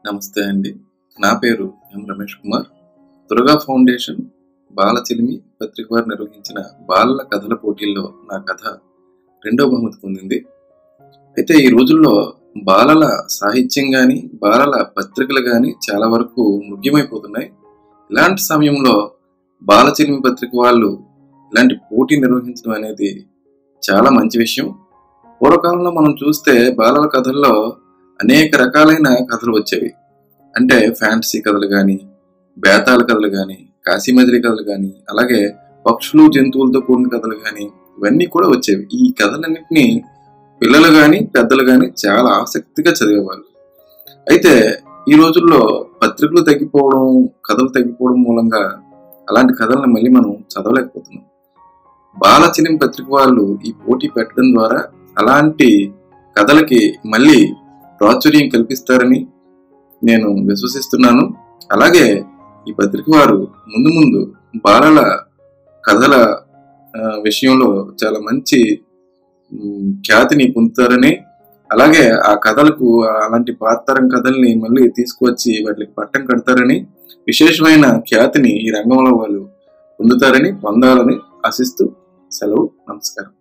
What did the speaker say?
నమస్తే అండి నా పేరు ఎం రమేష్ కుమార్ దుర్గా ఫౌండేషన్ బాల చిలిమి పత్రిక వారు నిర్వహించిన బాలల కథల పోటీల్లో నా కథ రెండో బహుమతి పొందింది అయితే ఈ రోజుల్లో బాలల సాహిత్యం కానీ బాలల పత్రికలు కానీ చాలా వరకు ముఖ్యమైపోతున్నాయి ఇలాంటి సమయంలో బాల చిలిమి పత్రిక వాళ్ళు ఇలాంటి పోటీ నిర్వహించడం అనేది చాలా మంచి విషయం పూర్వకాలంలో మనం చూస్తే బాలల కథల్లో అనేక రకాలైన కథలు వచ్చేవి అంటే ఫ్యాంటసీ కథలు కానీ బేతాల కథలు కానీ కాశీమదిరి కథలు కానీ అలాగే పక్షులు జంతువులతో కూడిన కథలు కానీ ఇవన్నీ కూడా వచ్చేవి ఈ కథలన్నింటినీ పిల్లలు కానీ పెద్దలు కానీ చాలా ఆసక్తిగా చదివేవాళ్ళు అయితే ఈ రోజుల్లో పత్రికలు తగ్గిపోవడం కథలు తగ్గిపోవడం మూలంగా అలాంటి కథలను మళ్ళీ మనం చదవలేకపోతున్నాం బాలచిలిం పత్రిక వాళ్ళు ఈ పోటీ పెట్టడం ద్వారా అలాంటి కథలకి మళ్ళీ ప్రాచుర్యం కల్పిస్తారని నేను విశ్వసిస్తున్నాను అలాగే ఈ పత్రిక వారు ముందు ముందు బాలల కథల ఆ, విషయంలో చాలా మంచి మ్, ఖ్యాతిని పొందుతారని అలాగే ఆ కథలకు అలాంటి పాతరం కథల్ని మళ్ళీ తీసుకువచ్చి వాటికి పట్టం కడతారని విశేషమైన ఖ్యాతిని ఈ రంగంలో వాళ్ళు పొందుతారని పొందాలని ఆశిస్తూ సెలవు నమస్కారం